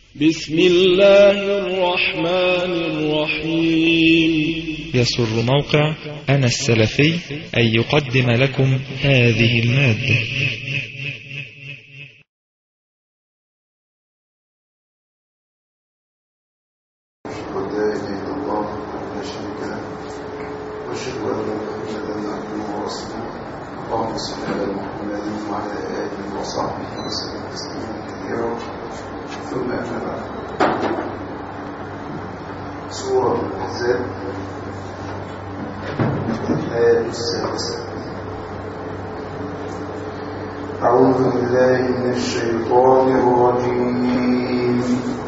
بسم الله الرحمن الرحيم يسر موقع أنا السلفي أن يقدم لكم هذه المادة أشهد لا إله إلا الله لا شريك له وأشهد أن محمدا عبده ورسوله اللهم صل على محمد وعلى آله وصحبه وسلم تسليما كثيرا ثم أما بعد سورة الأحزاب الآية السادسة أعوذ بالله من الشيطان الرجيم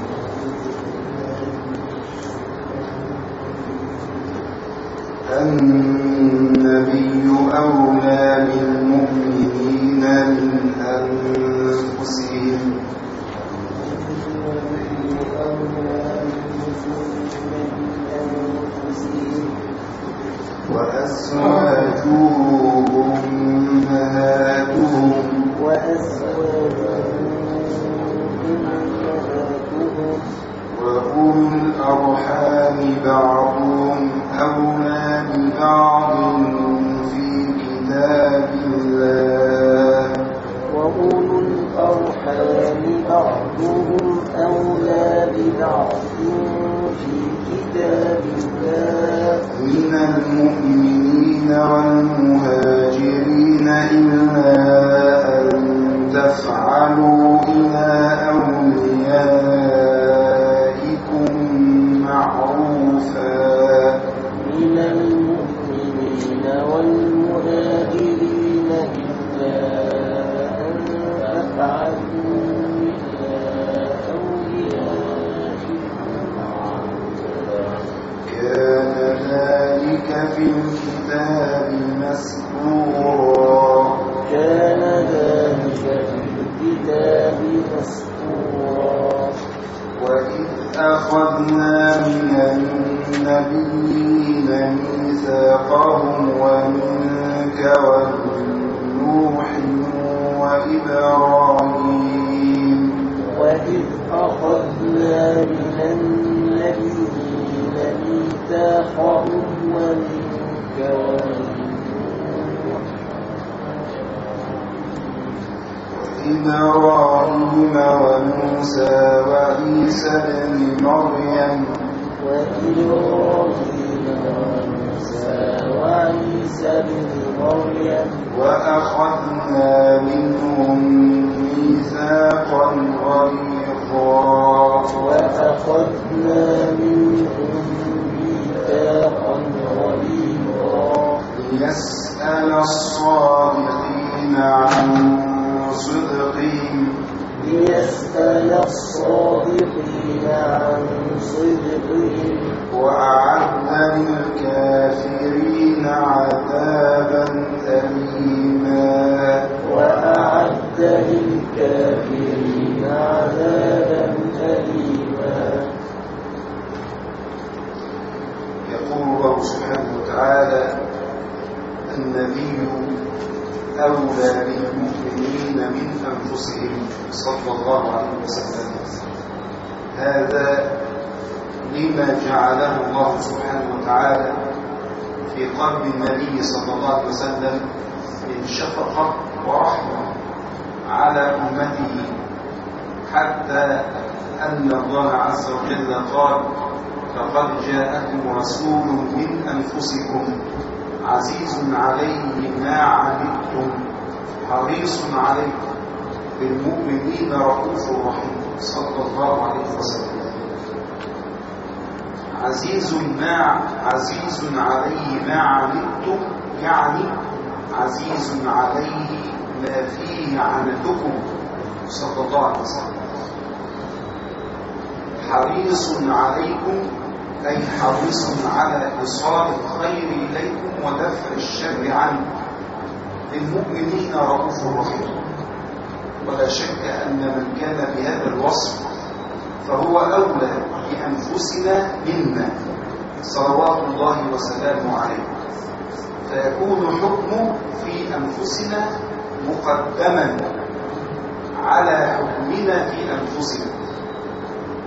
النبي أولى بالمؤمنين من أنفسهم وأزواجه أمهاتهم وأولو الأرحام بعضهم أولى ببعض في كتاب الله وأولو الأرحام بعضهم أولى ببعض في كتاب الله من المؤمنين والمهاجرين إلا أن تفعلوا إلى أوليائكم معروفا من المؤمنين والمهاجرين إلا أن تفعلوا إلى أوليائكم معروفا كان ذلك في الكتاب مسكورا كان ذلك في الكتاب مسطورا وإذ أخذنا من النبيين ميثاقهم ومنك ومن نوح وإبراهيم وإذ أخذنا من النبيين ميثاقهم ومنك ومن وإبراهيم وموسى وعيسى بن مريم وإبراهيم وموسى وعيسى بن مريم وأخذنا منهم ميثاقا غليظا وأخذنا منهم ميثاقا غليظا ليسأل الصادقين عن صدقهم ليسأل الصادقين عن صدقهم وأعد للكافرين عذابا أليما وأعد للكافرين عذابا أليما يقول الله سبحانه وتعالى النبي أولى بالمؤمنين من أنفسهم صلى الله عليه وسلم هذا لما جعله الله سبحانه وتعالى في قلب النبي صلى الله عليه وسلم من شفقة ورحمة على أمته حتى أن الله عز وجل قال لقد جاءكم رسول من أنفسكم عزيز عليه ما عنتم حريص عليكم بالمؤمنين رؤوف رحيم صلى الله عليه وسلم عزيز ما عزيز عليه ما عنتم يعني عزيز عليه ما فيه عنتكم صلى الله عليه وسلم حريص عليكم أي حريص على إيصال الخير إليكم ودفع الشر عنكم للمؤمنين رؤوف رحيم ولا شك أن من كان بهذا الوصف فهو أولى بأنفسنا منا صلوات الله وسلامه عليه فيكون حكمه في أنفسنا مقدما على حكمنا في أنفسنا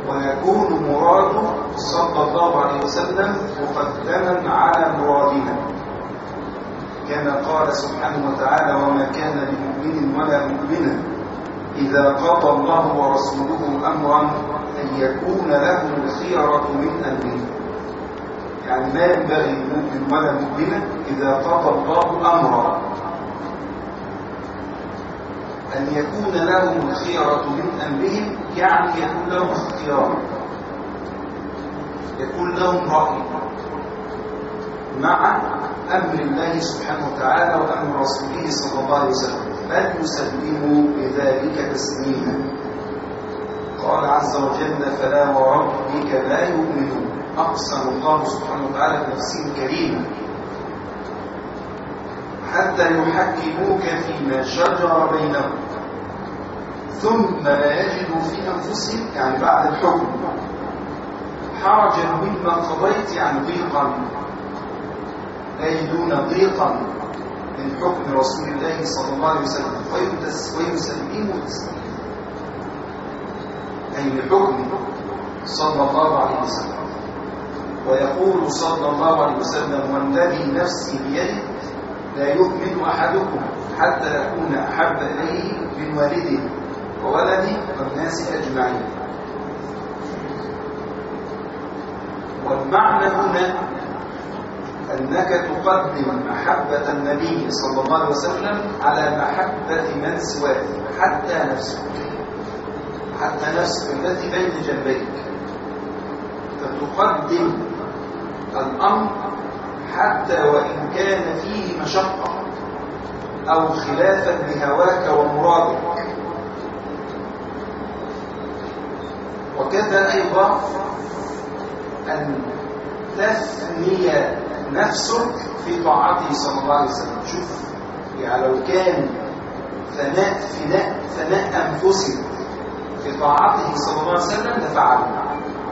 ويكون مراده صلى الله عليه وسلم مقدما على مرادنا كما قال سبحانه وتعالى وما كان لمؤمن ولا مؤمنة إذا قضى الله ورسوله أمرا أن يكون لهم الخيرة من أمره يعني ما ينبغي لمؤمن ولا مؤمنة إذا قضى الله أمرا أن يكون لهم الخيرة من أمرهم يعني يكون لهم اختيار يكون لهم رأي مع أمر الله سبحانه وتعالى وأمر رسوله صلى الله عليه وسلم بل يسلموا بذلك تسليما قال عز وجل فلا وربك لا يؤمنون أقسم الله سبحانه وتعالى بنفسه الكريمة حتى يحكموك فيما شجر بينهم ثم لا يجدوا في أنفسهم يعني بعد الحكم حرجا مما قضيت يعني ضيقا لا يجدون ضيقا من حكم رسول الله صلى الله عليه وسلم ويسلموا تسليما أي لحكم صلى الله عليه وسلم ويقول صلى الله عليه وسلم والذي نفسي بيده لا يؤمن أحدكم حتى يكون أحب إليه من والده وولده والناس أجمعين والمعنى هنا أنك تقدم محبة النبي صلى الله عليه وسلم على محبة من سواه حتى نفسك حتى نفسك التي بين جنبيك فتقدم الأمر حتى وإن كان فيه مشقة أو خلافا لهواك ومرادك وكذا أيضا أن تثني نفسك في طاعته صلى الله عليه وسلم شوف يعني لو كان ثناء فناء ثناء أنفسك في طاعته صلى الله عليه وسلم لفعلوا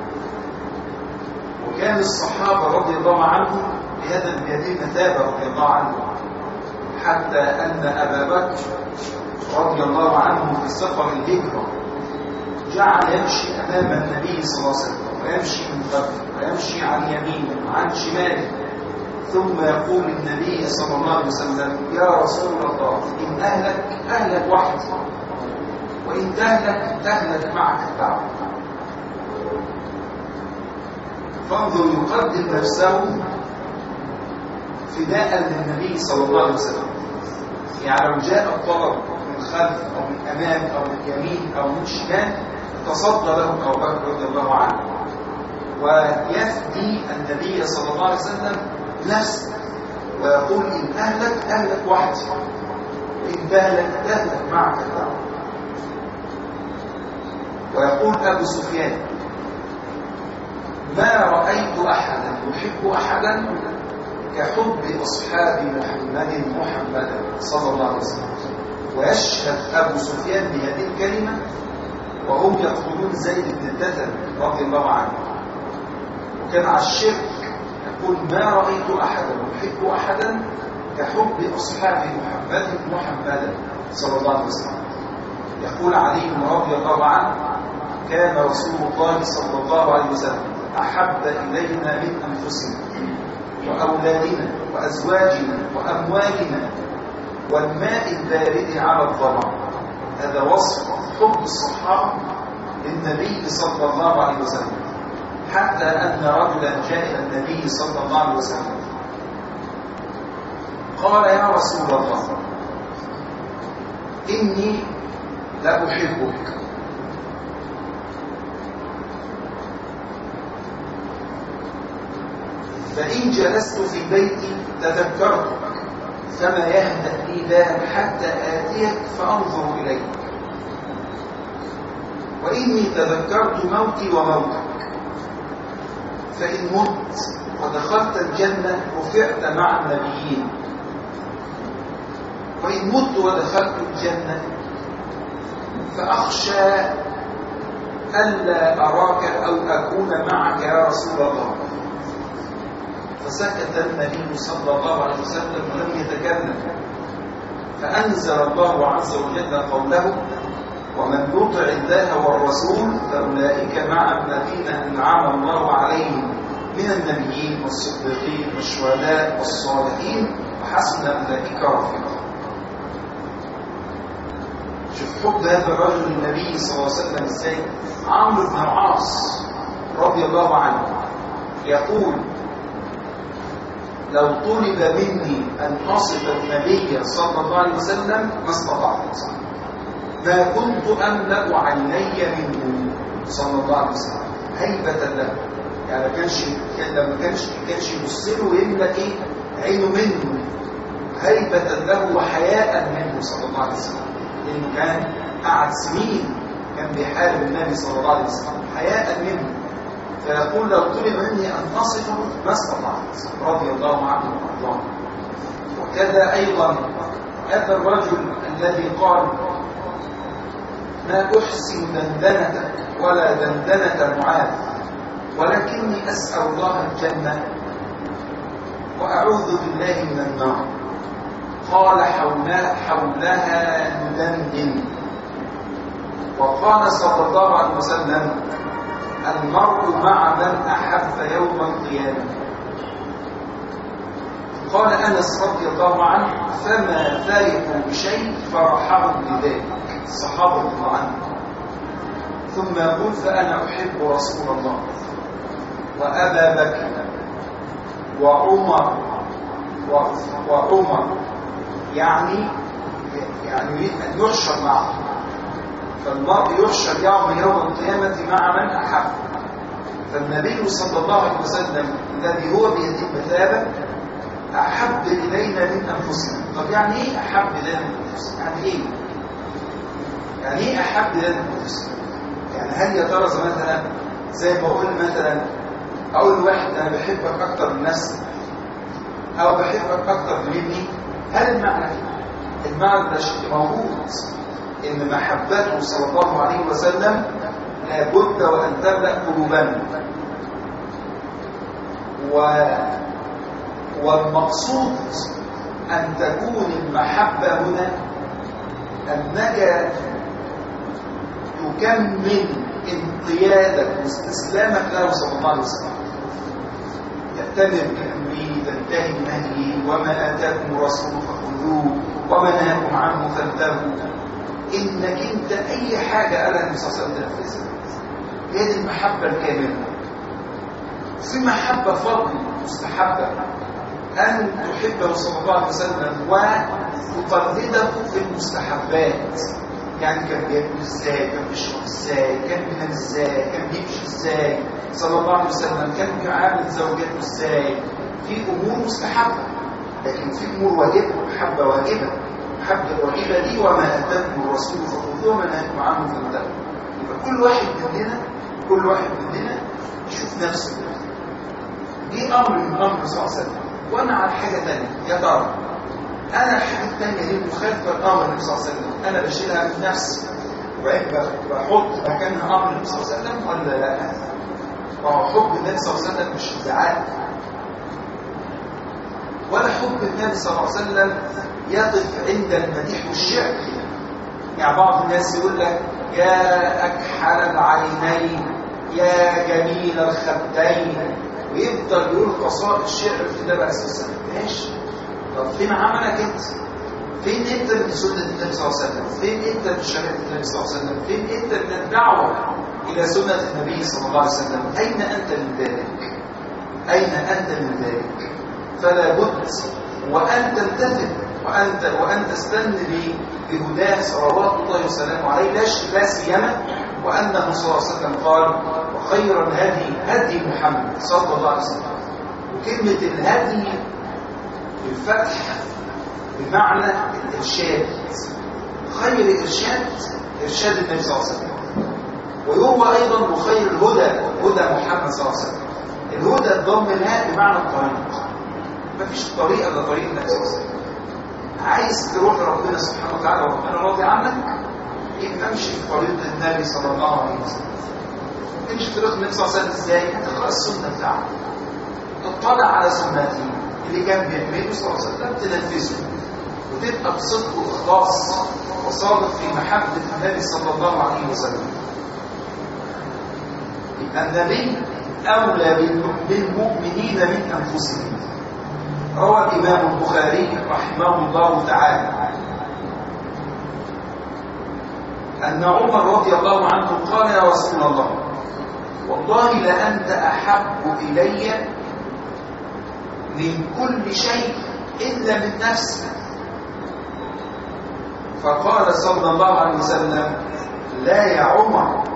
وكان الصحابة رضي الله عنهم بهذا بهذه المثابة رضي الله عنهم حتى أن أبا بكر رضي الله عنه في سفر الهجرة جعل يمشي أمام النبي صلى الله عليه وسلم ويمشي من خلفه ويمشي عن يمينه وعن شماله ثم يقول النبي صلى الله عليه وسلم يا رسول الله إن أهلك أهلك وحدي وإن تهلك تهلك معك الدعوة فانظر يقدم نفسه فداء للنبي صلى الله عليه وسلم يعني لو جاء الطلب من خلف أو من أمام أو من يمين أو من شمال تصدى له أبو بكر رضي الله عنه ويفدي النبي صلى الله عليه وسلم نفسه ويقول إن أهلك أهلك وحدي وإن تهلك تهلك معك الدعوة ويقول أبو سفيان ما رأيت أحدا يحب أحدا كحب أصحاب محمد محمدا صلى الله عليه وسلم ويشهد أبو سفيان بهذه الكلمة وهم يقتلون زيد بن الدثن رضي الله عنه وكان على الشرك يقول ما رأيت أحدا يحب أحدا كحب أصحاب محمد محمدا صلى الله عليه وسلم يقول علي رضي الله عنه كان رسول الله صلى الله عليه وسلم أحب إلينا من أنفسنا وأولادنا وأزواجنا وأموالنا والماء البارد على الظلام هذا وصف حب الصحابة للنبي صلى الله عليه وسلم حتى أن رجلا جاء إلى النبي صلى الله عليه وسلم قال يا رسول الله إني لأحبك فإن جلست في بيتي تذكرتك فما يهدأ لي بال حتى آتيك فأنظر إليك وإني تذكرت موتي وموتك فإن مت ودخلت الجنة رفعت مع النبيين وإن مت ودخلت الجنة فأخشى ألا أراك أو أكون معك يا رسول الله فسكت النبي صلى الله عليه وسلم ولم يتكلم فأنزل الله عز وجل قوله ومن يطع الله والرسول فأولئك مع الذين أنعم الله عليهم من النبيين والصديقين والشهداء والصالحين وحسن أولئك رفيقا شوف حب هذا الرجل للنبي صلى الله عليه وسلم ازاي عمرو بن العاص رضي الله عنه يقول لو طلب مني أن أصف النبي صلى الله عليه وسلم ما استطعت ما كنت أملأ عيني منه صلى الله عليه وسلم هيبة له يعني ما كانش كان لما كانش كانش يبص له ويملأ ايه عينه منه هيبة له وحياء منه صلى الله عليه وسلم لأنه كان قعد سنين كان بيحارب النبي صلى الله عليه وسلم حياء منه فيقول لو طلب مني أن أصفه ما استطعت رضي الله عنه وأرضاه وكذا أيضا هذا الرجل الذي قال ما أحسن دندنتك ولا دندنة معاذ ولكني أسأل الله الجنة وأعوذ بالله من النار قال حولها, حولها ندندن وقال صلى الله عليه وسلم المرء مع من أحب يوم القيامة قال أنس رضي الله عنه فما فرحوا بشيء فرحهم بذلك الصحابة رضي الله عنهم ثم يقول فأنا أحب رسول الله وأبا بكر وعمر وعمر يعني يعني يريد أن يحشر معه فالمرء يحشر يوم يوم القيامة مع من أحب فالنبي صلى الله عليه وسلم الذي هو بيده المثابة أحب إلينا من أنفسنا طب يعني إيه أحب إلينا من أنفسنا؟ يعني إيه؟ يعني إيه أحب إلينا من أنفسنا؟ يعني هل يا ترى مثلا زي ما أقول مثلا أقول واحد أنا بحبك أكتر من نفسي أو بحبك أكتر مني هل المعنى المعنى ده شيء موجود إن محبته صلى الله عليه وسلم لابد وأن تملأ قلوبنا و... والمقصود أن تكون المحبة هنا أنك تكمل انقيادك واستسلامك له صلى الله عليه وسلم تأتمر بأمره تنتهي بنهيه وما آتاكم الرسول فخذوه وما نهاكم عنه فانتهوا إنك أنت أي حاجة قالها النبي صلى الله عليه وسلم تنفذها هي دي المحبة الكاملة في محبة فضل مستحبة أن تحبه صلى الله عليه وسلم وتقلده في المستحبات يعني كان بياكل ازاي كان بيشرب ازاي كان بينام ازاي كان بيمشي ازاي صلى الله عليه وسلم كان بيعامل زوجاته ازاي في امور مستحبه لكن في امور واجبه محبه واجبه محبه الواجبه دي وما اتاكم الرسول فخذوه وما نهاكم عنه فانتهوا يبقى كل واحد مننا كل واحد مننا يشوف نفسه دي امر من امر صلى الله عليه وسلم وانا على حاجه ثانيه يا ترى انا الحاجه الثانيه دي مخالفه لامر النبي صلى الله عليه وسلم انا بشيلها من نفسي وبعدين بحط مكانها امر النبي صلى الله عليه وسلم ولا لا وهو حب النبي صلى الله عليه وسلم مش ادعاء ولا حب النبي صلى الله عليه وسلم يقف عند المديح والشعر يعني بعض الناس يقول لك يا اكحل العينين يا جميل الخدين ويفضل يقول قصائد شعر في النبي عليه الصلاه والسلام ماشي طب فين عملك انت فين انت من سنه النبي صلى الله عليه وسلم فين انت من شريعه النبي صلى الله عليه وسلم فين انت من الدعوه الى سنه النبي صلى الله عليه وسلم اين انت من ذلك اين انت من ذلك فلا بد وان تلتفت وان وان تستن بهداه صلوات الله وسلامه عليه لا سيما وانه صلى الله عليه وسلم قال وخير الهدي هدي محمد صلى الله عليه وسلم وكلمه الهدي الفتح بمعنى الإرشاد خير إرشاد إرشاد النبي صلى الله عليه وسلم ويروى أيضا وخير الهدى هدى محمد صلى الله عليه وسلم الهدى الضم لها بمعنى الطريق مفيش طريقة إلا طريق النبي صلى الله عليه وسلم عايز تروح لربنا سبحانه وتعالى وربنا راضي عنك يبقى امشي في طريق النبي صلى الله عليه وسلم امشي في طريق النبي صلى الله عليه وسلم ازاي؟ تقرأ السنة بتاعته تطلع على سنته اللي كان بيعمله صلى الله عليه وسلم تنفذه وتبقى بصدق واخلاص وصادق في محبة النبي صلى الله عليه وسلم يبقى النبي أولى بالمؤمنين من أنفسهم روى الإمام البخاري رحمه الله تعالى أن عمر رضي الله عنه قال يا رسول الله والله لأنت أحب إلي من كل شيء إلا من نفسي فقال صلى الله عليه وسلم لا يا عمر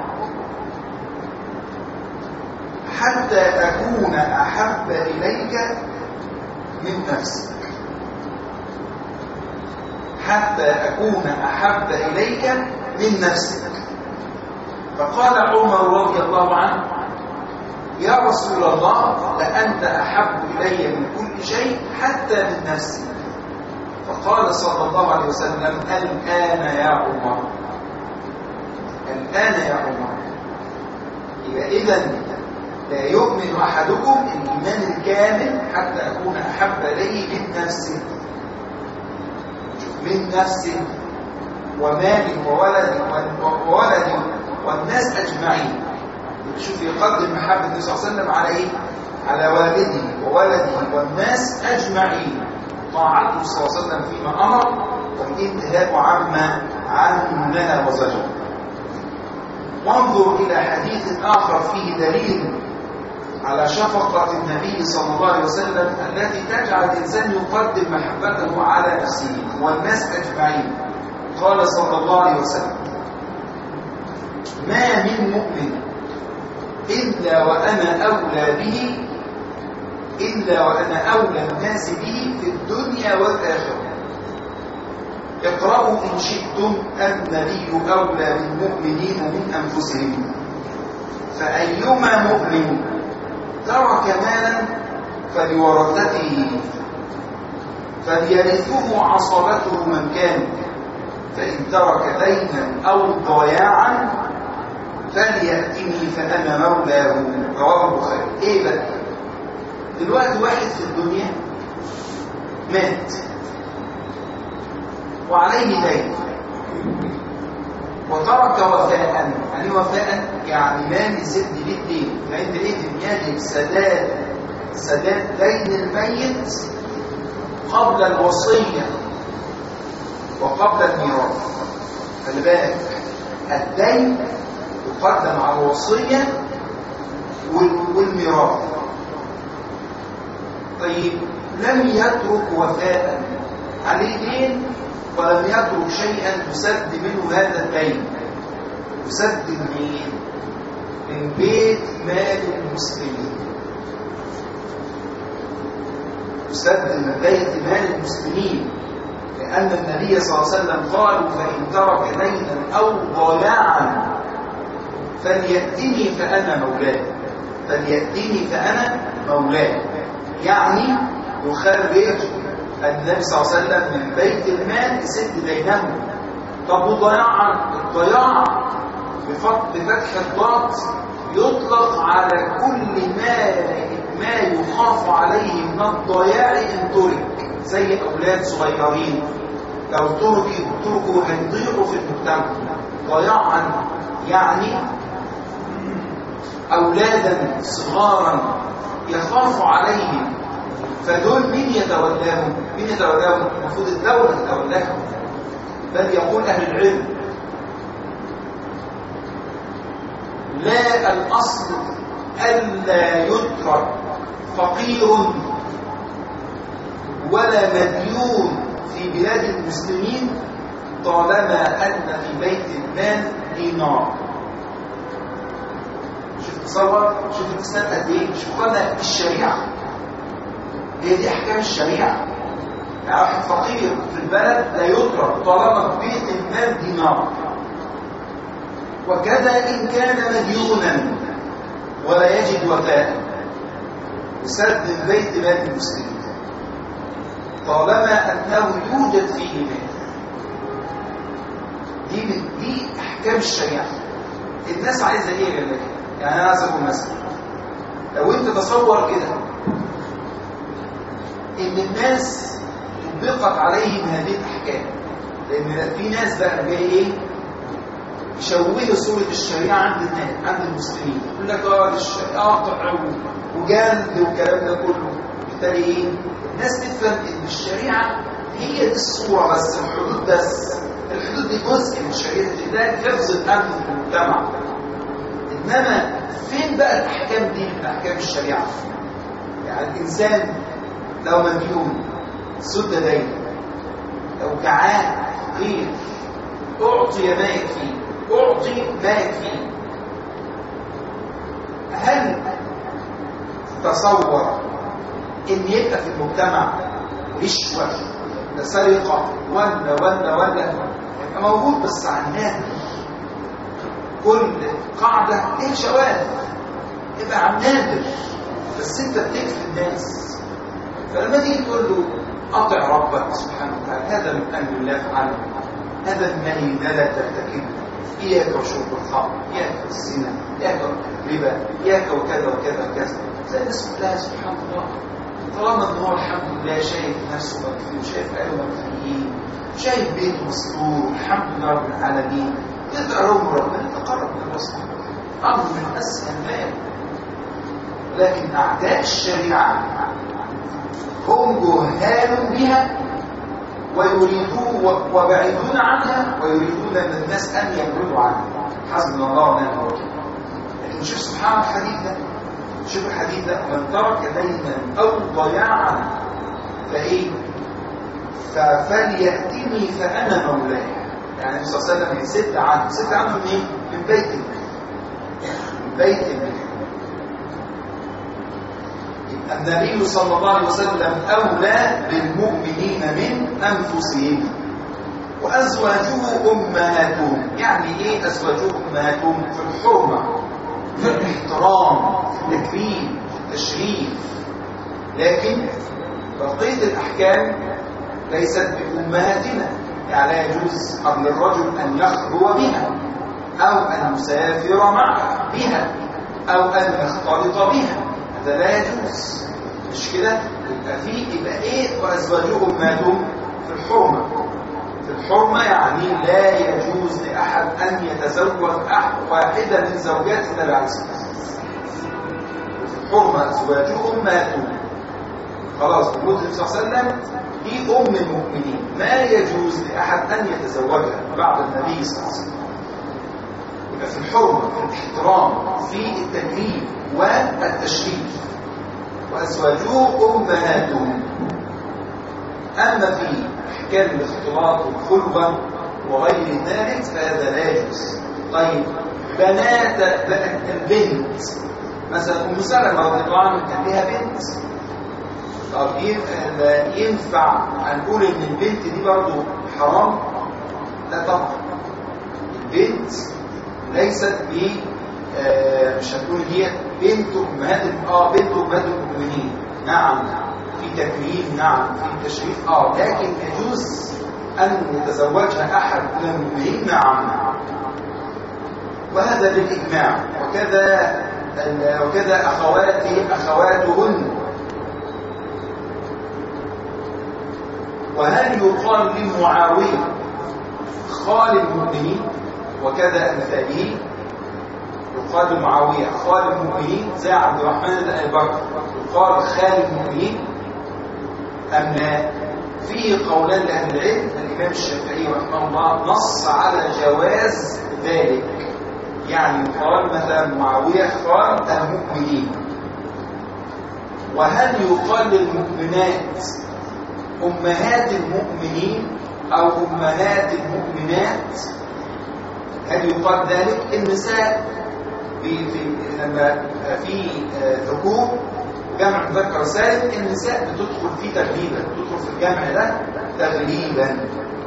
حتى تكون أحب إليك من نفسك حتى أكون أحب إليك من نفسك فقال عمر رضي الله عنه يا رسول الله لأنت أحب إلي من كل شيء حتى من نفسي فقال صلى الله عليه وسلم الآن يا عمر الآن يا عمر يبقى إذا لا يؤمن أحدكم الإيمان الكامل حتى أكون أحب إليه من نفسه من نفسه ومال وولد وولد والناس أجمعين شوف يقدم محبة النبي صلى الله عليه وسلم على إيه؟ على والده وولده والناس أجمعين طاعته صلى الله عليه وسلم فيما أمر والانتهاء عما عنه نهى وزجر وانظر إلى حديث آخر فيه دليل على شفقة النبي صلى الله عليه وسلم التي تجعل الإنسان يقدم محبته على نفسه والناس أجمعين قال صلى الله عليه وسلم ما من مؤمن إلا وأنا أولى به إلا وأنا أولى الناس به في الدنيا والآخرة اقرأوا إن شئتم النبي أولى بالمؤمنين من أنفسهم فأيما مؤمن ترك مالا فلورثته فليرثه عصبته من كان فإن ترك دينا أو ضياعا فليأتني فأنا مولاه رواه البخاري إيه بقى؟ دلوقتي واحد في الدنيا مات وعليه دين وترك وفاء يعني وفاء يعني مال يسد ليه الدين عندئذ يجب سداد سداد دين الميت قبل الوصية وقبل الميراث خلي بالك الدين يقدم على الوصية والميراث طيب لم يترك وفاء عليه دين ولم يترك شيئا يسد منه هذا الدين يسد منين من بيت مال المسلمين يسد من بيت مال المسلمين لأن النبي صلى الله عليه وسلم قال فإن ترك دينا أو ضياعا فليأتني فأنا مولاه فليأتني فأنا مولاه يعني يخرج النبي صلى الله عليه وسلم من بيت المال يسد دينه طب وضياعا الضياع بفتح الضاد يطلق على كل ما ما يخاف عليه من الضياع ان ترك زي اولاد صغيرين لو تركوا تركوا هيضيعوا في المجتمع ضياعا يعني اولادا صغارا يخاف عليهم فدول مين يتولاهم مين يتولاهم المفروض الدولة تتولاهم بل يقول أهل العلم لا الأصل ألا يترك فقير ولا مديون في بلاد المسلمين طالما أن في بيت المال دينار شوف تصور شوف الإسلام قد إيه شوف قلنا الشريعة هي دي احكام الشريعه يعني واحد فقير في البلد لا يترك طالما في بيت المال دينار وكذا ان كان مديونا ولا يجد وفاء يسد من بيت مال المسلمين طالما انه يوجد فيه مال دي من دي احكام الشريعه الناس عايزه ايه غير كده يعني انا عايز اقول مثلا لو انت تصور كده ان الناس طبقت عليهم هذه الاحكام لان في ناس بقى جاي ايه يشوهوا صورة الشريعة عند الناس عند المسلمين يقول لك اه دي الشريعة قطع وجلد والكلام ده كله بالتالي ايه الناس تفهم ان الشريعة هي دي الصورة بس الحدود بس الحدود دي جزء من الشريعة ده حفظ الامن في المجتمع انما فين بقى الاحكام دي من احكام الشريعة يعني الانسان لو مديون سد دين لو جعان غير اعطي ما يكفيه اعطي ما يكفيه هل تصور ان يبقى في المجتمع رشوه سرقه ولا ولا ولا يبقى موجود بس عن نادر كل قاعده ايه شواذ يبقى عن نادر بس انت بتكفي الناس فلما تيجي تقول له اطع ربك سبحانه وتعالى هذا من امر الله تعالى هذا من لا ترتكب اياك وشرب الخمر اياك والزنا اياك الربا اياك وكذا وكذا وكذا زي الناس كلها سبحان الله طالما ان هو الحمد لله شايف نفسه مكفي وشايف اهله مكفيين شايف بيته مستور الحمد لله رب العالمين يدعو لهم ربنا يتقرب من الله سبحانه وتعالى امر من اسهل ما يكون لكن اعداء الشريعه هم جهال بها ويريدون وبعيدون عنها ويريدون ان الناس ان يبعدوا عنها حسبنا الله ونعم الوكيل لكن شوف سبحان الحديث ده شوف الحديث ده من ترك دينا او ضياعا فايه فليأتني فانا مولاه يعني النبي صلى الله عليه وسلم يسد عنه يسد عنه من ايه؟ من بيتك من بيتك النبي صلى الله عليه وسلم أولى بالمؤمنين من أنفسهم وأزواجه أمهاتهم يعني إيه أزواجه أمهاتهم في الحرمة في الاحترام في التكريم في التشريف لكن بقية الأحكام ليست بأمهاتنا يعني لا يجوز للرجل أن يخلو بها أو أن يسافر معها بها أو أن يختلط بها هذا لا يجوز مش كده يبقى في يبقى ايه وازواجهم ماتوا في الحرمه في الحرمه يعني لا يجوز لاحد ان يتزوج احد واحده من زوجات النبي عليه الصلاه والسلام في الحرمه ازواجهم ماتوا خلاص وجود النبي صلى الله عليه وسلم دي ام المؤمنين ما يجوز لاحد ان يتزوجها بعد النبي صلى الله عليه وسلم يبقى في الحرمه في الاحترام في التكريم والتشريف وأزواجه أمهاتهم أما في أحكام الاختلاط والخلوة وغير ذلك فهذا لا يجوز طيب بنات البنت مثلا أم سلمة رضي الله عنها كان لها بنت طب ينفع نقول إن البنت دي برضه حرام؟ لا طبعا البنت ليست ب مش هتقول هي بنت امهات اه بنت امهات المؤمنين نعم في تكريم نعم في تشريف اه لكن يجوز ان يتزوجها احد من المؤمنين نعم وهذا بالاجماع وكذا وكذا اخواته اخواتهن وهل يقال لمعاويه خال المؤمنين وكذا امثاله يقال معاوية خال المؤمنين زي عبد الرحمن بن أبي بكر يقال خال المؤمنين أم لا فيه قولان لأهل العلم الإمام الشافعي رحمه الله نص على جواز ذلك يعني يقال مثلا معاوية خال المؤمنين وهل يقال للمؤمنات أمهات المؤمنين أو أمهات المؤمنات هل يقال ذلك النساء في في لما في ذكور جمع مذكر سالم النساء بتدخل فيه تغليبا بتدخل في الجمع ده تغليبا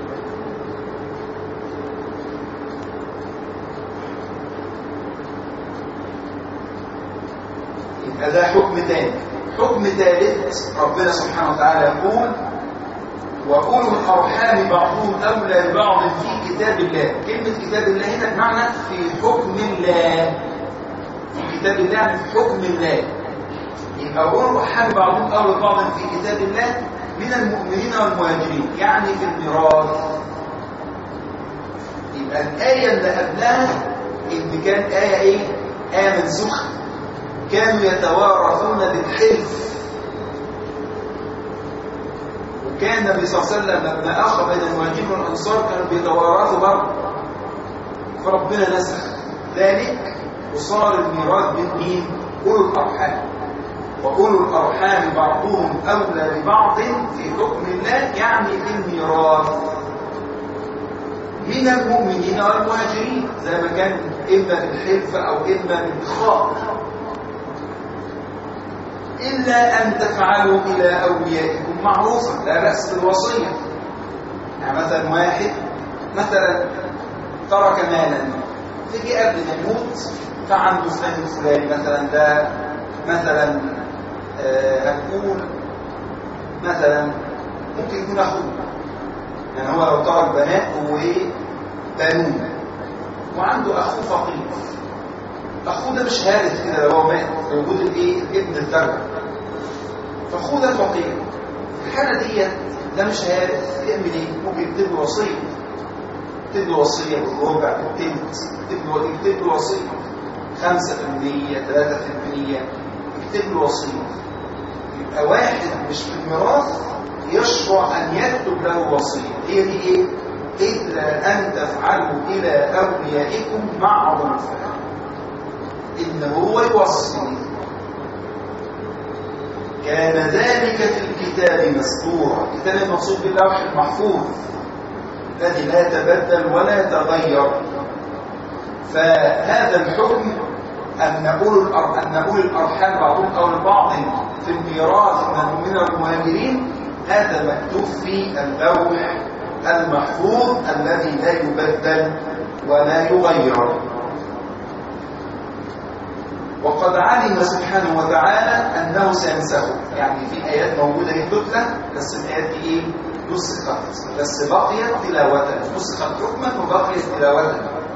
يبقى ده حكم تاني حكم ثالث ربنا سبحانه وتعالى يقول وأولو الأرحام بعضهم أولى ببعض في كتاب الله كلمة كتاب الله هنا بمعنى في حكم الله في كتاب الله يعني في حكم الله يبقى أولو الأرحام بعضهم أولى ببعض في كتاب الله من المؤمنين والمهاجرين يعني في الميراث يبقى الآية اللي قبلها إن كان آية إيه؟ آية منسوخة كانوا يتوارثون بالحلف وكان النبي صلى الله عليه وسلم لما أخذ بين المهاجرين والأنصار كانوا بيتوارثوا برضه فربنا نسخ ذلك وصار الميراث بين مين؟ أولو الأرحام وأولو الأرحام بعضهم أولى ببعض في حكم الله يعني في الميراث من المؤمنين والمهاجرين زي ما كان إما بالحلف أو إما بالإخاء إلا أن تفعلوا إلى أوليائكم معروفا لا بأس بالوصية يعني مثلا واحد مثلا ترك مالا تيجي قبل ما يموت فعنده فلان الفلاني مثلا ده مثلا آه هنقول مثلا ممكن يكون اخوه يعني هو لو ترك بنات وبنون وعنده اخوه فقير اخوه ده مش هارث كده لو هو مات في وجود الايه الابن الفرد فاخوه ده فقير في الحاله ديت ده مش هارث يعمل ايه ممكن يكتب له وصيه يكتب له وصيه بالربع بالتلت يكتب له يكتب له وصيه 5% 3% يكتب له وصيه يبقى واحد مش في الميراث يشرع ان يكتب له وصيه هي دي ايه الا ان تفعلوا الى اوليائكم معروفا ان هو يوصي كان ذلك في الكتاب مسطورا الكتاب المقصود باللوح المحفوظ الذي لا تبدل ولا تغير فهذا الحكم أن نقول أن نقول الأرحام بعضهم أو البعض في الميراث من المهاجرين هذا مكتوب في اللوح المحفوظ الذي لا يبدل ولا يغير وقد علم سبحانه وتعالى أنه سينسخه يعني في آيات موجودة هي تتلى بس الآيات دي إيه؟ نسخت بس بقيت تلاوة نسخت حكما وبقيت تلاوة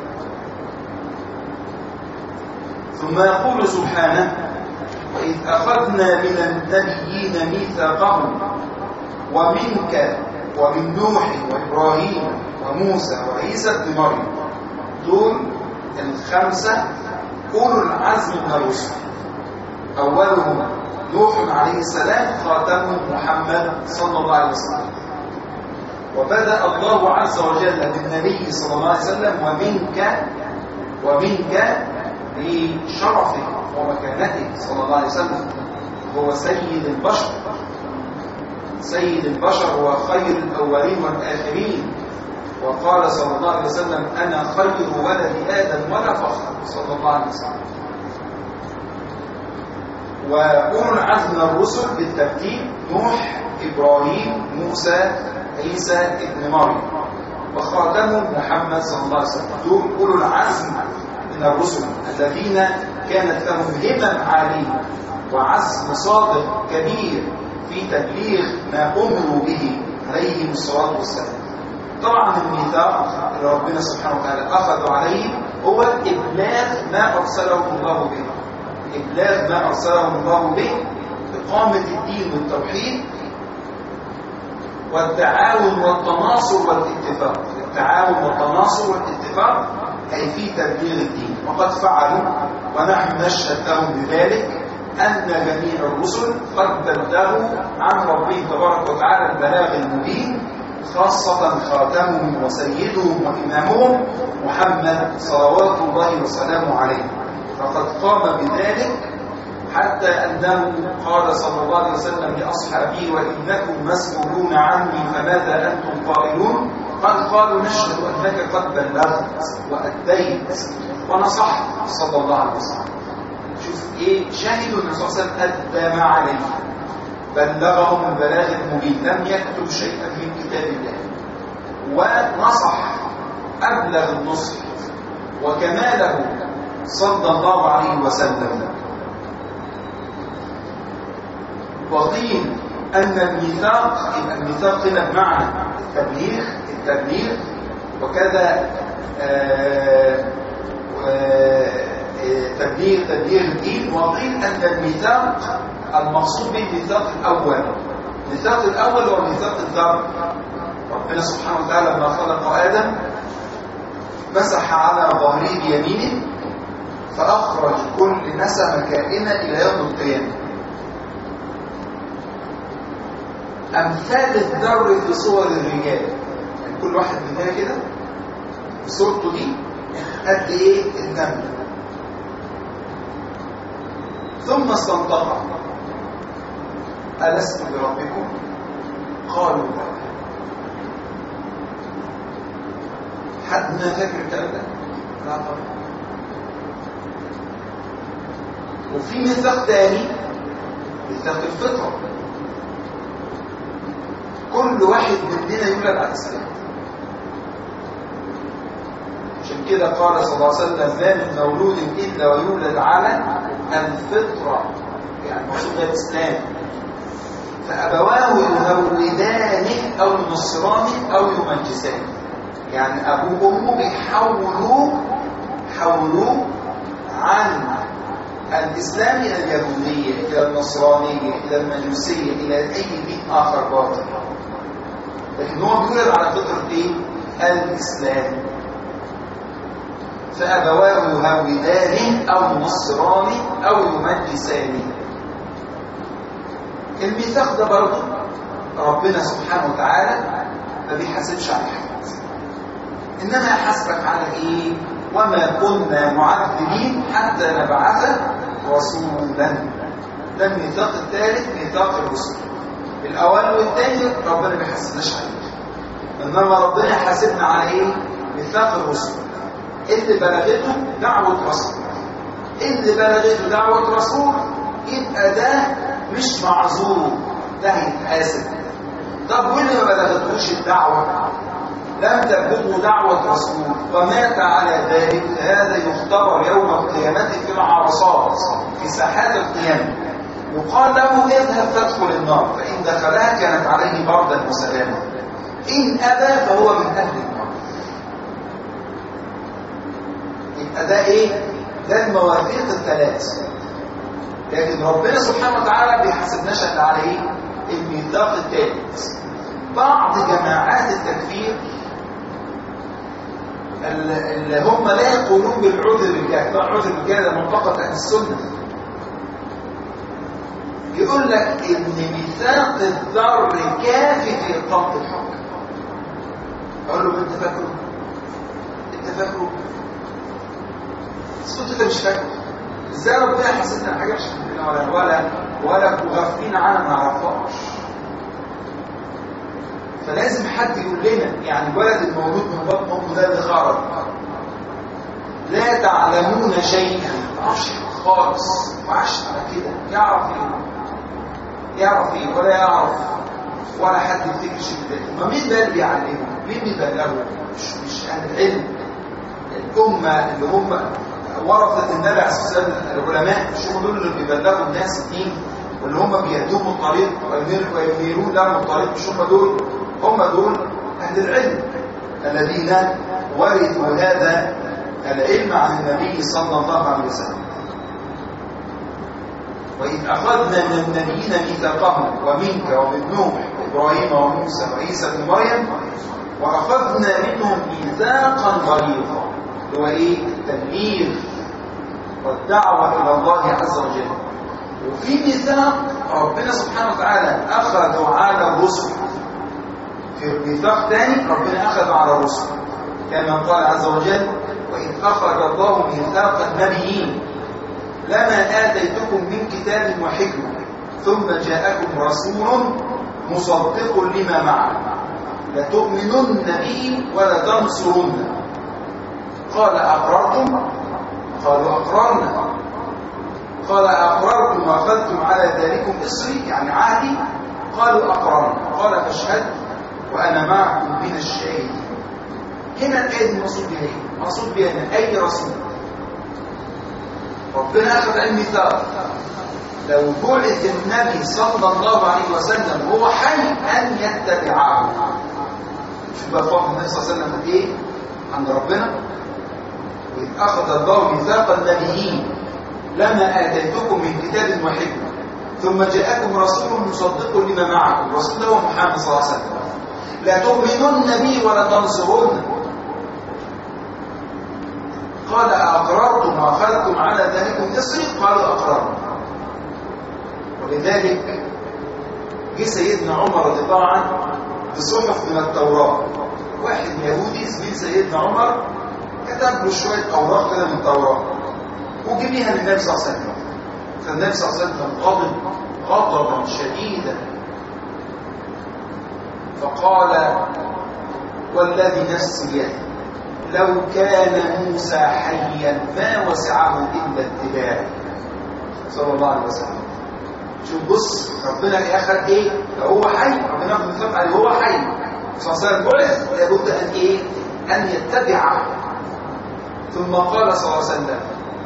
ثم يقول سبحانه وإذ أخذنا من النبيين ميثاقهم ومنك ومن نوح وإبراهيم وموسى وعيسى ابن مريم دول الخمسة أولو العزم من الرسل أولهم نوح عليه السلام خاتمهم محمد صلى الله عليه وسلم وبدأ الله عز وجل بالنبي صلى الله عليه وسلم ومنك ومنك لشرفه ومكانته صلى الله عليه وسلم هو سيد البشر سيد البشر وخير الأولين والآخرين وقال صلى الله عليه وسلم أنا خير ولد آدم ولا فخر صلى الله عليه وسلم وأولو العزم من الرسل بالترتيب نوح إبراهيم موسى عيسى ابن مريم وخاتمهم محمد صلى الله عليه وسلم دول أولو العزم من الرسل الذين كانت لهم همم عالية وعزم صادق كبير في تبليغ ما أمروا به عليهم الصلاة والسلام طبعا الميثاق اللي ربنا سبحانه وتعالى أخذ عليه هو إبلاغ ما أرسله الله به إبلاغ ما أرسله الله به إقامة الدين والتوحيد والتعاون والتناصر والاتفاق التعاون والتناصر والاتفاق أي في تبليغ الدين وقد فعلوا ونحن نشهد لهم بذلك أن جميع الرسل قد بلغوا عن ربهم تبارك وتعالى البلاغ المبين خاصة خاتمهم وسيدهم وإمامهم محمد صلوات الله وسلامه عليه فقد قام بذلك حتى أنه قال صلى الله عليه وسلم لأصحابه وإنكم مسؤولون عني فماذا أنتم قائلون قد قالوا نشهد أنك قد بلغت وأديت ونصحت صلى الله عليه وسلم شوف إيه شهدوا أن صلى الله عليه وسلم أدى ما عليه بلغهم البلاغ المبين لم يكتب شيئا من كتاب الله ونصح أبلغ النصح وكماله صلى الله عليه وسلم وقيل أن الميثاق الميثاق هنا بمعنى التبليغ التبليغ وكذا آآ آآ تبليغ تبليغ الدين وقيل أن الميثاق المقصود به الميثاق الأول الميثاق الأول هو ميثاق الذر ربنا سبحانه وتعالى لما خلق آدم مسح على ظهره بيمينه فأخرج كل نسمة كائنة إلى يوم القيامة أمثال الذر في صور الرجال يعني كل واحد مننا كده صورته دي قد إيه النمل ثم استنطق ألست بربكم قالوا بلى حد ما فاكر الكلام ده لا طبعا وفي ميثاق تاني ميثاق الفطره كل واحد مننا يولد على الاسلام عشان كده قال صلى الله عليه وسلم ما من مولود الا ويولد على الفطره يعني مقصود الاسلام فابواه يهودانه او ينصرانه او يمجسانه يعني ابوه وامه بيحولوه حولوه عن الاسلام الى اليهوديه الى النصرانيه الى المجوسيه الى اي دين اخر باطل لكن هو بيولد على فطره ايه الاسلام فابواه يهودانه او ينصرانه او يمجسانه الميثاق ده برضه ربنا سبحانه وتعالى ما بيحاسبش على حد انما يحاسبك على ايه وما كنا معذبين حتى نبعث رسولا ده الميثاق الثالث ميثاق الرسل الاول والثاني ربنا ما بيحاسبناش عليه انما ربنا يحاسبنا على ايه ميثاق الرسل اللي بلغته دعوه رسول اللي بلغته دعوه رسول يبقى ده مش معذور ده هيتحاسب طب واللي ما بلغتهوش الدعوه لم تبلغه دعوة رسول ومات على ذلك هذا يختبر يوم القيامة في العرصات في ساحات القيامة يقال له اذهب فادخل النار فإن دخلها كانت عليه بردا وسلاما إن أبى فهو من أهل النار يبقى ده إيه؟ ده المواثيق الثلاث لكن ربنا سبحانه وتعالى بيحاسبناش الا على ايه؟ الميثاق الثالث بعض جماعات التكفير اللي هم لا يقولون بالعذر الجاهل طبعا عذر الجاهل ده منطقة أهل السنة يقول لك إن ميثاق الذر كافي في إقامة الحق أقول له أنت فاكره؟ أنت فاكره؟ بس كنت أنت مش فاكره إزاي ربنا حسيتنا على حاجة مش فاكرينها ولا ولا ولا مغفلين عنها ما نعرفهاش فلازم حد يقول لنا يعني الولد المولود من بطن امه ده اللي خرج لا تعلمون شيئا معرفش خالص وعاش على كده يعرف ايه يعرف ايه ولا يعرف ولا حد يفتكر شيء ده ما مين ده اللي بيعلمه مين بيبلغه مش مش اهل العلم الامه اللي هم ورثه النبي عليه الصلاه والسلام العلماء مش هم دول اللي بيبلغوا الناس الدين واللي هم بيهدوهم الطريق وينيرون لهم الطريق مش هم دول هم دول أهل العلم الذين ورثوا هذا العلم عن النبي صلى الله عليه وسلم وإذ أخذنا من النبيين ميثاقهم ومنك ومن نوح وإبراهيم وموسى وعيسى بن مريم وأخذنا منهم ميثاقا غليظا هو إيه؟ التبليغ والدعوة إلى الله عز وجل وفي ميثاق ربنا سبحانه وتعالى أخذ على الرسل في ميثاق ثاني ربنا أخذ على الرسل كما قال عز وجل وإذ أخذ الله ميثاق النبيين لما آتيتكم من كتاب وحكمة ثم جاءكم رسول مصدق لما معه لتؤمنن به ولا تنصرن قال أقررتم قالوا أقررنا قال أقررتم وأخذتم على ذلكم إصري يعني عهدي قالوا أقررنا قال فاشهد وأنا معكم من الشهيد هنا الآية دي مقصود بها إيه؟ مقصود بها أن أي رسول ربنا أخذ الميثاق لو بعث النبي صلى الله عليه وسلم وهو حي أن يتبعه شوف بقى فضل النبي صلى الله عليه وسلم قد إيه عند ربنا وإذ أخذ الله ميثاق النبيين لما آتيتكم من كتاب وحكمة ثم جاءكم رسول مصدق لما معكم الرسول ده هو محمد صلى الله عليه وسلم لا تؤمنن به ولا تنصرن قال أقررتم وأخذتم على ذلكم إصري قالوا أقررنا ولذلك جه سيدنا عمر رضي الله عنه بصحف من التوراة واحد يهودي زميل سيدنا عمر كتب له شوية أوراق كده من التوراة وجيبيها للنبي صلى الله عليه وسلم فالنبي صلى الله عليه وسلم غضب غضبا شديدا فقال والذي نفسي بيده لو كان موسى حيا ما وسعه الا اتباعي صلى الله عليه وسلم شوف بص ربنا في اخر ايه لو هو حي ربنا ياخد ميثاق عليه هو حي صلى الله عليه وسلم بعث لابد ان ايه ان يتبع ثم قال صلى الله عليه وسلم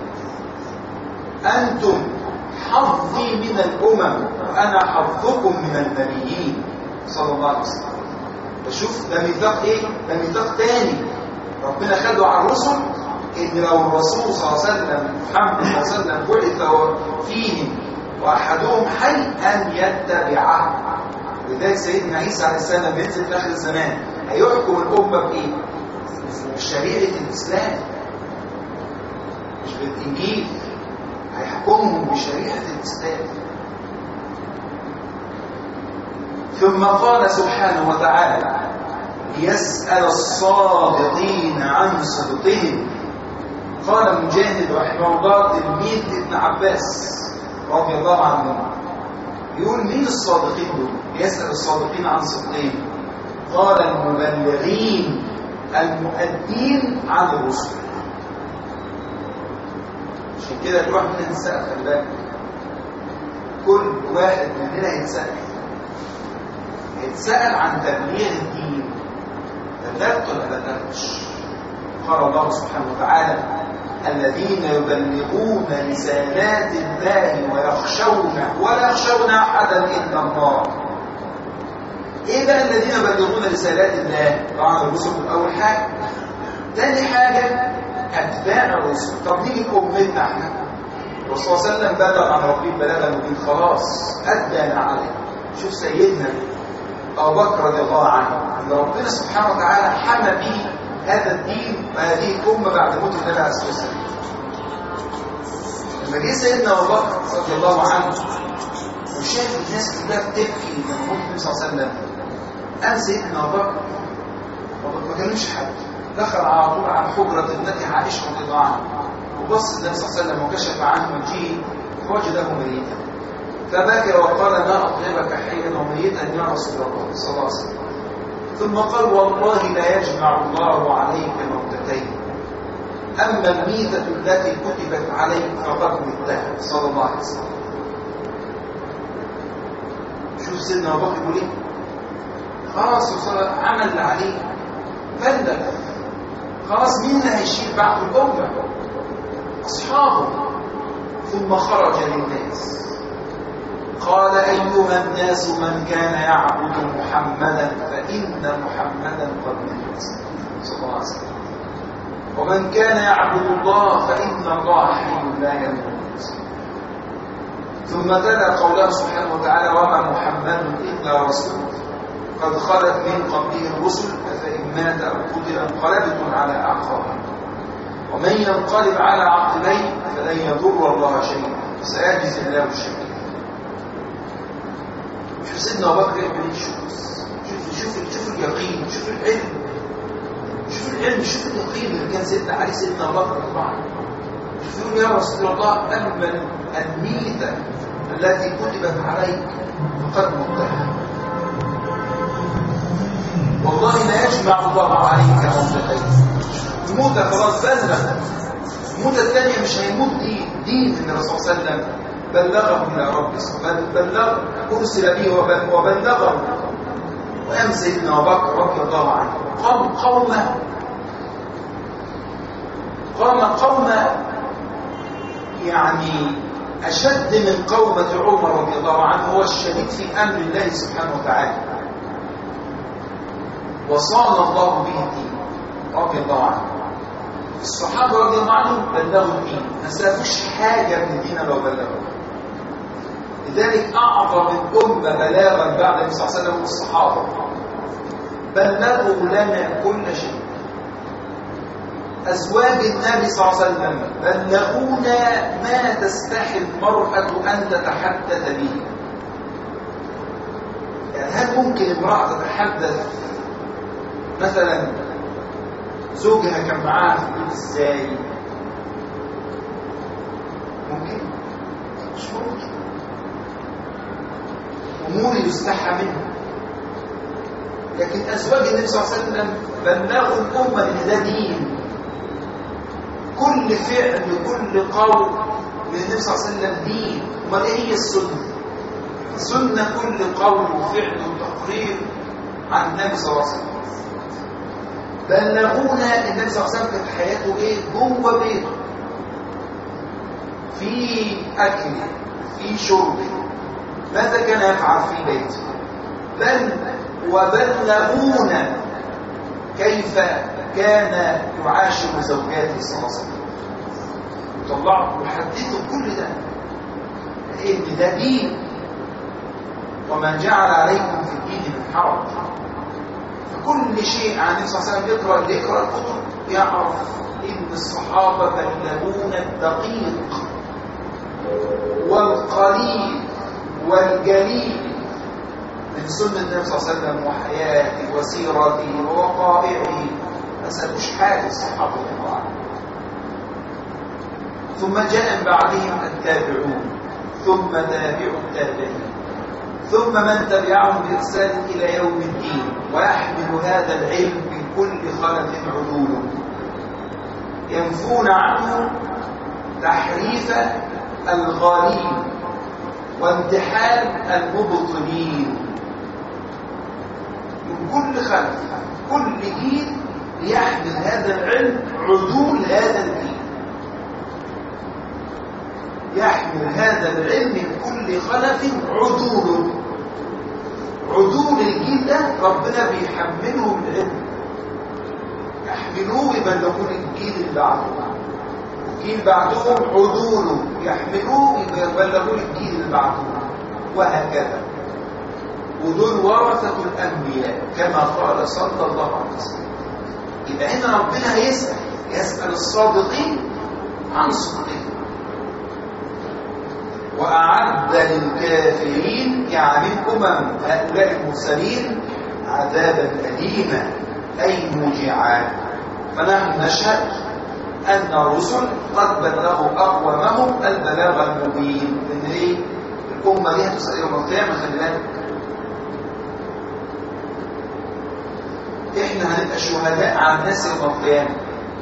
انتم حظي من الامم وانا حظكم من النبيين صلى الله عليه وسلم فشوف ده ميثاق ايه ده ميثاق تاني ربنا خده على الرسل ان لو الرسول صلى الله عليه وسلم محمد صلى الله عليه وسلم بعث فيهم واحدهم حي ان يتبعه لذلك سيدنا عيسى عليه السلام بينزل في اخر الزمان هيحكم الامه بايه؟ بشريعه الاسلام مش بالانجيل هيحكمهم بشريعه الاسلام ثم قال سبحانه وتعالى ليسأل الصادقين عن صدقهم قال مجاهد رحمه الله تلميذ ابن عباس رضي الله عنه يقول مين الصادقين دول يسأل الصادقين عن صدقهم قال المبلغين المؤدين عن الرسل عشان كده الواحد مننا يتسأل خلي بالك كل واحد مننا يتسأل يتسأل عن تبليغ الدين بلغت ولا بلغتش قال الله سبحانه وتعالى الذين يبلغون رسالات الله ويخشونه ولا يخشون احدا الا الله ايه بقى الذين يبلغون رسالات الله طبعا الرسل اول حاجه تاني حاجه اتباع الرسل طب نيجي لامتنا احنا الرسول صلى الله عليه وسلم بلغ عن ربه بلاغا مبين خلاص ادى ما عليه شوف سيدنا ابو بكر رضي الله عنه ان ربنا سبحانه وتعالى حمى به هذا الدين وهذه الامه بعد موت النبي عليه الصلاه والسلام لما جه سيدنا ابو بكر رضي الله عنه وشاف الناس كلها بتبكي من موت النبي صلى الله عليه وسلم قام سيدنا ابو بكر ما كلمش حد دخل على طول على حجره ابنته عائشه رضي الله عنها وبص النبي صلى الله عليه وسلم وكشف عنه وجهه فوجده ميتا فبكى وقال ما أطلبك حيا وميتا يا رسول الله صلى الله عليه وسلم ثم قال والله لا يجمع الله عليك موتتين أما الميتة التي كتبت عليك فقد متها صلى الله عليه وسلم شوف سيدنا أبو بكر يقول إيه خلاص عمل اللي عليه بلغ خلاص مين اللي هيشيل بعد الأمة أصحابه ثم خرج للناس قال أيها الناس من كان يعبد محمدا فإن محمدا قد مات صلى الله عليه وسلم ومن كان يعبد الله فإن الله حي لا يموت ثم تلا قوله سبحانه وتعالى وما محمد إلا رسول قد خلت من قبله الرسل أفإن مات أو قتل انقلبتم على أعقابهم ومن ينقلب على عقبيه فلن يضر الله شيئا سيجزي الله الشكر شوف سيدنا ابو بكر يعمل ايه شوف شوف شوف اليقين شوف العلم شوف العلم شوف اليقين اللي كان سيدنا علي سيدنا ابو بكر طبعا شوف يقول يا رسول الله اما الميته التي كتبت عليك فقد متها والله لا يجمع الله عليك موتتين الموتة خلاص بلغ الموتة الثانية مش هيموت دين دين ان الرسول صلى الله عليه وسلم بلغه الى ربه بلغ ارسل به وبلغه وقام سيدنا ابو بكر رضي الله عنه قام قومه قام قومه يعني اشد من قومه عمر رضي الله عنه هو الشديد في امر الله سبحانه وتعالى وصان الله به الدين رضي الله عنه الصحابه رضي الله عنهم بلغوا الدين ما سابوش حاجه من الدين لو بلغوا لذلك أعظم الأمة بلاغا بعد النبي صلى الله عليه وسلم الصحابة بلغوا لنا كل شيء أزواج النبي صلى الله عليه وسلم بلغونا ما تستحي المرأة أن تتحدث به يعني هل ممكن امرأة تتحدث مثلا زوجها كان معاها في البيت ازاي ممكن مش ممكن امور يستحى منها لكن ازواج النبي صلى الله عليه وسلم بلغوا الامه ان ده دين كل فعل كل قول من النبي صلى الله عليه وسلم دين امال ايه هي السنه السنه كل قول وفعل وتقرير عن النبي صلى الله عليه وسلم بلغونا النبي صلى الله عليه وسلم كانت حياته ايه جوه بيته في اكل في شرب ماذا كان يفعل في بيته بل وبلغونا كيف كان يعاشر زوجاته صلى الله عليه وسلم طلعوا وحدثوا كل ده ان ده دين وما جعل عليكم في الدين من حرج فكل شيء عن النبي صلى الله عليه وسلم يقرا اللي يقرا الكتب يعرف ان الصحابه بلغونا الدقيق والقليل والجليل من سنة النبي صلى الله عليه وسلم وحياته وسيرته ووقائعه ما سابوش حاجة الصحابة الله عنهم ثم جاء من بعدهم التابعون ثم تابعوا التابعين ثم من تبعهم بإحسان إلى يوم الدين ويحمل هذا العلم من كل خلف عدول ينفون عنه تحريف الغالين وامتحان المبطلين من كل خلف كل جيل يحمل هذا العلم عدول هذا الدين يحمل هذا العلم من كل خلف عدول عدول الجيل ده ربنا بيحملهم العلم يحملوه يبلغون الجيل اللي بعده الجيل بعدهم عدول يحملوه يبلغون الجيل اللي بعده وهكذا ودول ورثة الأنبياء كما قال صلى الله عليه وسلم يبقى هنا ربنا هيسأل يسأل الصادقين عن صدقهم وأعد للكافرين يعني الأمم هؤلاء المرسلين عذابا أليما أي موجعا فنحن نشهد أن الرسل قد بلغوا أقوامهم البلاغ المبين إن إيه؟ الأمة دي هتسأل يوم القيامة خلي بالك إحنا هنبقى شهداء على الناس يوم القيامة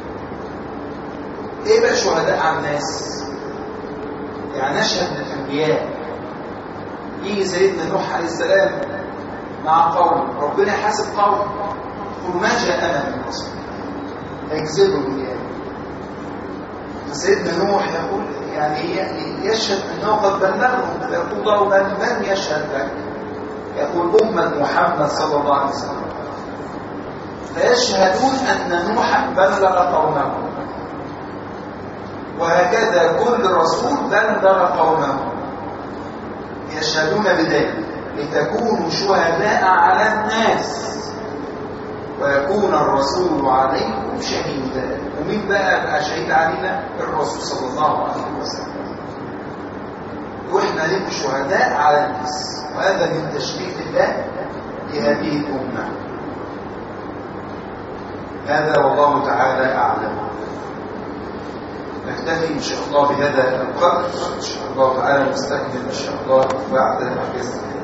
إيه بقى شهداء على الناس؟ يعني نشهد للأنبياء يجي سيدنا نوح عليه السلام مع قوم ربنا يحاسب قوم قل ما جاءنا من رسول هيكذبوا بالله فسيدنا نوح يقول يعني يشهد انه قد بلغهم فيقول الله من من يشهد لك يقول امه محمد صلى الله عليه وسلم فيشهدون ان نوحا بلغ قومه وهكذا كل رسول بلغ قومه يشهدون بذلك لتكونوا شهداء على الناس ويكون الرسول عليكم شهيدا ومين بقى بقى شهيد علينا الرسول صلى الله عليه وسلم واحنا نبقى شهداء على الناس وهذا من تشريف الله لهذه الامه هذا والله تعالى اعلم نكتفي ان شاء الله بهذا القدر ان شاء الله تعالى نستكمل ان شاء الله بعد الاجازه